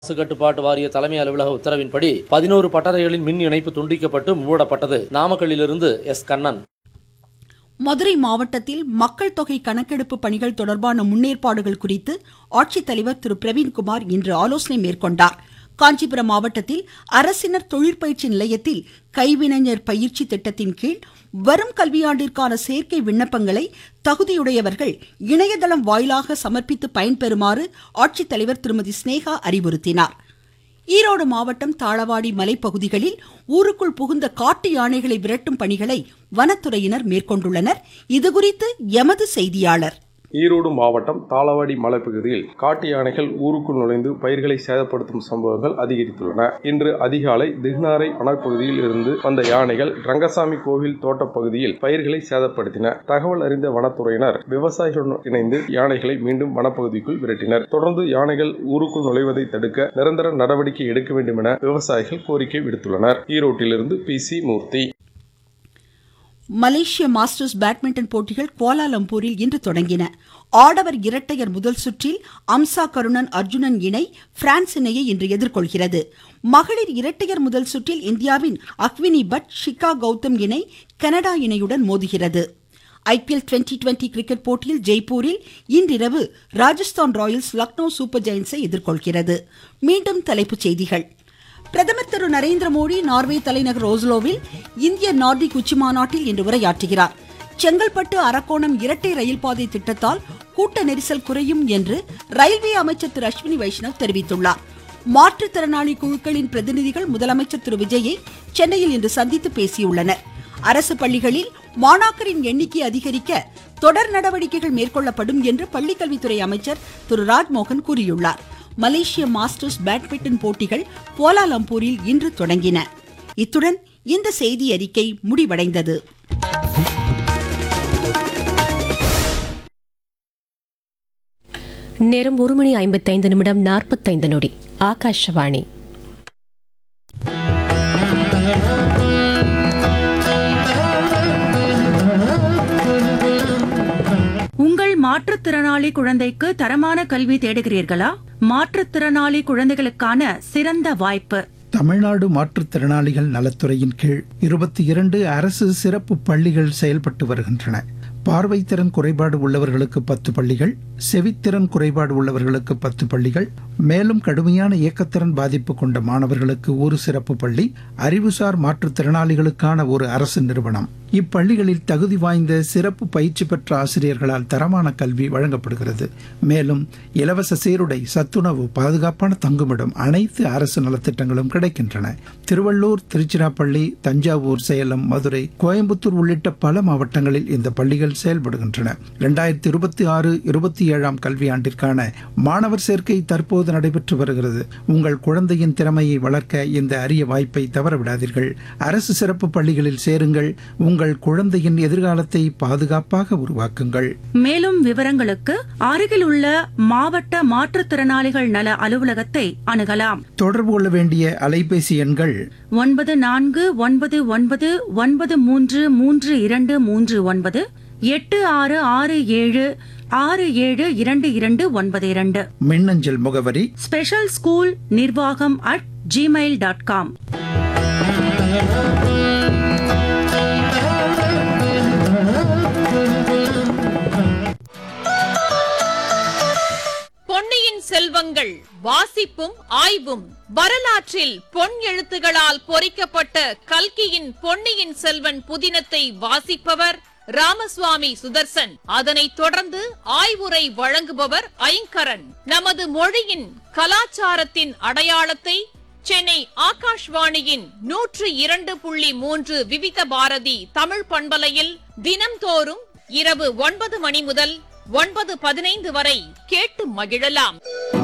அரசு கட்டுப்பாட்டு வாரிய தலைமை அலுவலக உத்தரவின்படி பதினோரு பட்டறைகளின் மின் இணைப்பு துண்டிக்கப்பட்டு மூடப்பட்டது நாமக்கல்லிலிருந்து எஸ் கண்ணன் மதுரை மாவட்டத்தில் மக்கள் தொகை கணக்கெடுப்பு பணிகள் தொடர்பான முன்னேற்பாடுகள் குறித்து ஆட்சித்தலைவர் திரு பிரவீன்குமார் இன்று ஆலோசனை மேற்கொண்டார் காஞ்சிபுரம் மாவட்டத்தில் அரசினர் தொழிற்பயிற்சி நிலையத்தில் கைவினைஞர் பயிற்சி திட்டத்தின் கீழ் வரும் கல்வியாண்டிற்கான சேர்க்கை விண்ணப்பங்களை தகுதியுடையவர்கள் இணையதளம் வாயிலாக சமர்ப்பித்து பயன்பெறுமாறு ஆட்சித்தலைவர் திருமதி ஸ்னேகா அறிவுறுத்தினார் ஈரோடு மாவட்டம் தாளவாடி மலைப்பகுதிகளில் ஊருக்குள் புகுந்த காட்டு யானைகளை விரட்டும் பணிகளை வனத்துறையினர் மேற்கொண்டுள்ளனர் இதுகுறித்து எமது செய்தியாளர் ஈரோடு மாவட்டம் தாளவாடி மலைப்பகுதியில் காட்டு யானைகள் ஊருக்குள் நுழைந்து பயிர்களை சேதப்படுத்தும் சம்பவங்கள் அதிகரித்துள்ளன இன்று அதிகாலை திக்னாரை வனப்பகுதியில் இருந்து வந்த யானைகள் ரங்கசாமி கோவில் தோட்டப் பகுதியில் பயிர்களை சேதப்படுத்தின தகவல் அறிந்த வனத்துறையினர் விவசாயிகளுடன் இணைந்து யானைகளை மீண்டும் வனப்பகுதிக்குள் விரட்டினர் தொடர்ந்து யானைகள் ஊருக்குள் நுழைவதை தடுக்க நிரந்தர நடவடிக்கை எடுக்க வேண்டும் என விவசாயிகள் கோரிக்கை விடுத்துள்ளனர் ஈரோட்டிலிருந்து பி சி மூர்த்தி மலேசிய மாஸ்டர்ஸ் பேட்மிண்டன் போட்டிகள் கோலாலம்பூரில் இன்று தொடங்கின ஆடவர் இரட்டையர் முதல் சுற்றில் அம்சா கருணன் அர்ஜுனன் இணை பிரான்ஸ் இணையை இன்று எதிர்கொள்கிறது மகளிர் இரட்டையர் முதல் சுற்றில் இந்தியாவின் அக்வினி பட் ஷிகா கௌதம் இணை கனடா இணையுடன் மோதுகிறது ஐபிஎல் டுவெண்டி டுவெண்டி கிரிக்கெட் போட்டியில் ஜெய்ப்பூரில் இன்றிரவு ராஜஸ்தான் ராயல்ஸ் லக்னோ சூப்பர் ஜெயின்ஸை எதிர்கொள்கிறது மீண்டும் தலைப்புச் செய்திகள் பிரதமர் திரு நரேந்திர மோடி நார்வே தலைநகர் ஓஸ்லோவில் இந்திய நார்டிக் உச்சி மாநாட்டில் இன்று உரையாற்றுகிறார் செங்கல்பட்டு அரக்கோணம் இரட்டை ரயில் பாதை திட்டத்தால் கூட்ட நெரிசல் குறையும் என்று ரயில்வே அமைச்சர் திரு அஸ்வினி வைஷ்ணவ் தெரிவித்துள்ளார் மாற்றுத்திறனாளி குழுக்களின் பிரதிநிதிகள் முதலமைச்சர் திரு விஜயை சென்னையில் இன்று சந்தித்து பேசியுள்ளனர் அரசு பள்ளிகளில் மாணாக்கரின் எண்ணிக்கை அதிகரிக்க தொடர் நடவடிக்கைகள் மேற்கொள்ளப்படும் என்று பள்ளிக்கல்வித்துறை அமைச்சர் திரு ராஜ்மோகன் கூறியுள்ளார் மலேசிய மாஸ்டர்ஸ் பேட்மிண்டன் போட்டிகள் கோலாலம்பூரில் இன்று தொடங்கின இத்துடன் இந்த செய்தி அறிக்கை முடிவடைந்தது நேரம் ஒரு மணி ஐம்பத்தைந்து நிமிடம் நாற்பத்தைந்து நொடி ஆகாஷவாணி உங்கள் மாற்றுத்திறனாளி குழந்தைக்கு தரமான கல்வி தேடுகிறீர்களா மாற்றுத்திறனாளி குழந்தைகளுக்கான சிறந்த வாய்ப்பு தமிழ்நாடு மாற்றுத்திறனாளிகள் நலத்துறையின் கீழ் இருபத்தி இரண்டு அரசு சிறப்பு பள்ளிகள் செயல்பட்டு வருகின்றன பார்வைத்திறன் குறைபாடு உள்ளவர்களுக்கு பத்து பள்ளிகள் செவித்திறன் குறைபாடு உள்ளவர்களுக்கு பத்து பள்ளிகள் மேலும் கடுமையான இயக்கத்திறன் பாதிப்பு கொண்ட மாணவர்களுக்கு ஒரு சிறப்பு பள்ளி அறிவுசார் மாற்றுத்திறனாளிகளுக்கான ஒரு அரசு நிறுவனம் இப்பள்ளிகளில் தகுதி வாய்ந்த சிறப்பு பயிற்சி பெற்ற ஆசிரியர்களால் தரமான கல்வி வழங்கப்படுகிறது மேலும் இலவச சீருடை சத்துணவு பாதுகாப்பான தங்குமிடம் அனைத்து அரசு நலத்திட்டங்களும் கிடைக்கின்றன திருவள்ளூர் திருச்சிராப்பள்ளி தஞ்சாவூர் சேலம் மதுரை கோயம்புத்தூர் உள்ளிட்ட பல மாவட்டங்களில் இந்த பள்ளிகள் செயல்படுகின்றன இரண்டாயிரத்தி இருபத்தி ஆறு இருபத்தி ஏழாம் கல்வியாண்டிற்கான மாணவர் சேர்க்கை தற்போது நடைபெற்று வருகிறது உங்கள் குழந்தையின் திறமையை வளர்க்க இந்த அரிய வாய்ப்பை தவறவிடாதீர்கள் அரசு சிறப்பு பள்ளிகளில் சேருங்கள் உங்கள் குழந்தையின் எதிர்காலத்தை பாதுகாப்பாக உருவாக்குங்கள் மேலும் விவரங்களுக்கு அருகில் உள்ள மாவட்ட மாற்றுத்திறனாளிகள் நல அலுவலகத்தை அணுகலாம் தொடர்பு கொள்ள வேண்டிய அலைபேசி எண்கள் ஒன்பது நான்கு ஒன்பது ஒன்பது ஒன்பது மூன்று மூன்று இரண்டு மூன்று ஒன்பது எட்டு ஆறு ஆறு ஏழு ஆறு ஏழு இரண்டு இரண்டு ஒன்பது இரண்டு மின்னஞ்சல் முகவரி ஸ்பெஷல் ஸ்கூல் நிர்வாகம் அட் ஜிமெயில் டாட் காம் பொன்னியின் செல்வங்கள் வாசிப்பும் ஆய்வும் வரலாற்றில் பொன் எழுத்துகளால் பொறிக்கப்பட்ட கல்கியின் பொன்னியின் செல்வன் புதினத்தை வாசிப்பவர் ராமசுவாமி சுதர்சன் அதனைத் தொடர்ந்து ஆய்வுரை வழங்குபவர் ஐங்கரன் நமது மொழியின் கலாச்சாரத்தின் அடையாளத்தை சென்னை ஆகாஷ்வாணியின் நூற்று இரண்டு புள்ளி மூன்று விவித பாரதி தமிழ் பண்பலையில் தினம்தோறும் இரவு ஒன்பது மணி முதல் ஒன்பது பதினைந்து வரை கேட்டு மகிழலாம்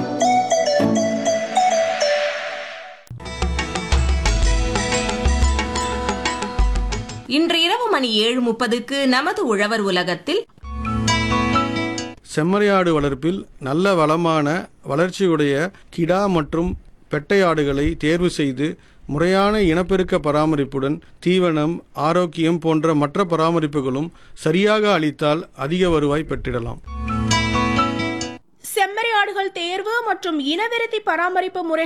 இன்று இரவு மணி ஏழு முப்பதுக்கு நமது உழவர் உலகத்தில் செம்மறியாடு வளர்ப்பில் நல்ல வளமான வளர்ச்சியுடைய கிடா மற்றும் பெட்டையாடுகளை தேர்வு செய்து முறையான இனப்பெருக்க பராமரிப்புடன் தீவனம் ஆரோக்கியம் போன்ற மற்ற பராமரிப்புகளும் சரியாக அளித்தால் அதிக வருவாய் பெற்றிடலாம் செம்மறி ஆடுகள் தேர்வு மற்றும் இனவிருத்தி பராமரிப்பு முறை